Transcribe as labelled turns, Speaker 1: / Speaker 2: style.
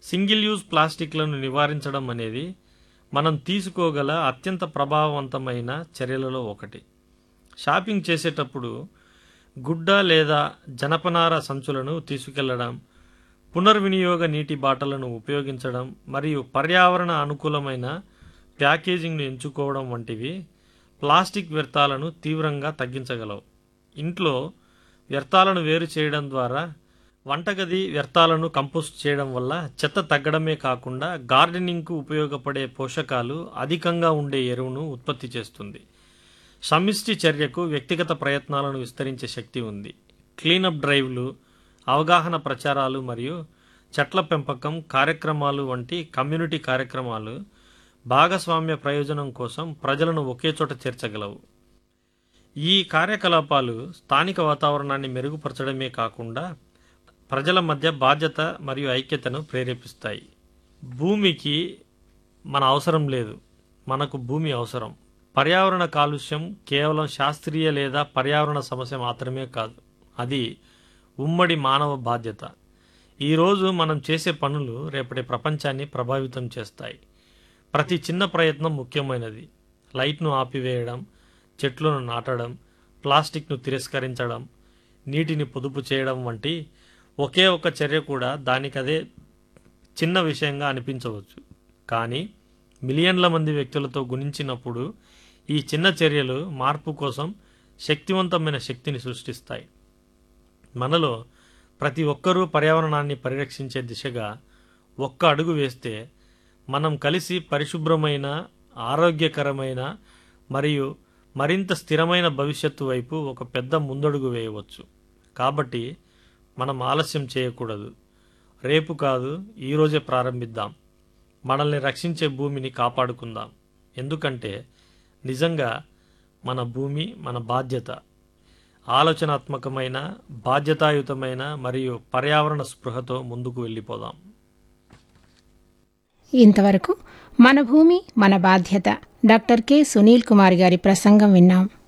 Speaker 1: single use ప్లాస్టిక్లను నివారించడం అనేది మనం తీసుకోగల అత్యంత ప్రభావవంతమైన చర్యలలో ఒకటి షాపింగ్ చేసేటప్పుడు గుడ్డ లేదా జనపనార సంచులను తీసుకెళ్లడం పునర్వినియోగ నీటి బాటలను ఉపయోగించడం మరియు పర్యావరణ అనుకూలమైన ప్యాకేజింగ్ను ఎంచుకోవడం వంటివి ప్లాస్టిక్ వ్యర్థాలను తీవ్రంగా తగ్గించగలవు ఇంట్లో వ్యర్థాలను వేరు చేయడం ద్వారా వంటగది వ్యర్థాలను కంపోస్ట్ చేయడం వల్ల చెత్త తగ్గడమే కాకుండా గార్డెనింగ్కు ఉపయోగపడే పోషకాలు అధికంగా ఉండే ఎరువును ఉత్పత్తి చేస్తుంది సమిష్టి చర్యకు వ్యక్తిగత ప్రయత్నాలను విస్తరించే శక్తి ఉంది క్లీనప్ డ్రైవ్లు అవగాహన ప్రచారాలు మరియు చెట్ల పెంపకం కార్యక్రమాలు వంటి కమ్యూనిటీ కార్యక్రమాలు భాగస్వామ్య ప్రయోజనం కోసం ప్రజలను ఒకే చోట చేర్చగలవు ఈ కార్యకలాపాలు స్థానిక వాతావరణాన్ని మెరుగుపరచడమే కాకుండా ప్రజల మధ్య బాధ్యత మరియు ఐక్యతను ప్రేరేపిస్తాయి భూమికి మన అవసరం లేదు మనకు భూమి అవసరం పర్యావరణ కాలుష్యం కేవలం శాస్త్రీయ లేదా పర్యావరణ సమస్య మాత్రమే కాదు అది ఉమ్మడి మానవ బాధ్యత ఈరోజు మనం చేసే పనులు రేపటి ప్రపంచాన్ని ప్రభావితం చేస్తాయి ప్రతి చిన్న ప్రయత్నం ముఖ్యమైనది లైట్ను ఆపివేయడం చెట్లను నాటడం ప్లాస్టిక్ను తిరస్కరించడం నీటిని పొదుపు చేయడం వంటి ఒకే ఒక చర్య కూడా దానికదే చిన్న విషయంగా అనిపించవచ్చు కానీ మిలియన్ల మంది వ్యక్తులతో గుణించినప్పుడు ఈ చిన్న చర్యలు మార్పు కోసం శక్తివంతమైన శక్తిని సృష్టిస్తాయి మనలో ప్రతి ఒక్కరూ పర్యావరణాన్ని పరిరక్షించే దిశగా ఒక్క అడుగు వేస్తే మనం కలిసి పరిశుభ్రమైన ఆరోగ్యకరమైన మరియు మరింత స్థిరమైన భవిష్యత్తు వైపు ఒక పెద్ద ముందడుగు వేయవచ్చు కాబట్టి మనం ఆలస్యం చేయకూడదు రేపు కాదు ఈరోజే ప్రారంభిద్దాం మనల్ని రక్షించే భూమిని కాపాడుకుందాం ఎందుకంటే నిజంగా మన భూమి మన బాధ్యత ఆలోచనాత్మకమైన బాధ్యతాయుతమైన మరియు పర్యావరణ స్పృహతో ముందుకు వెళ్ళిపోదాం
Speaker 2: ఇంతవరకు మన భూమి మన బాధ్యత డాక్టర్ కె సునీల్ కుమార్ గారి ప్రసంగం విన్నాం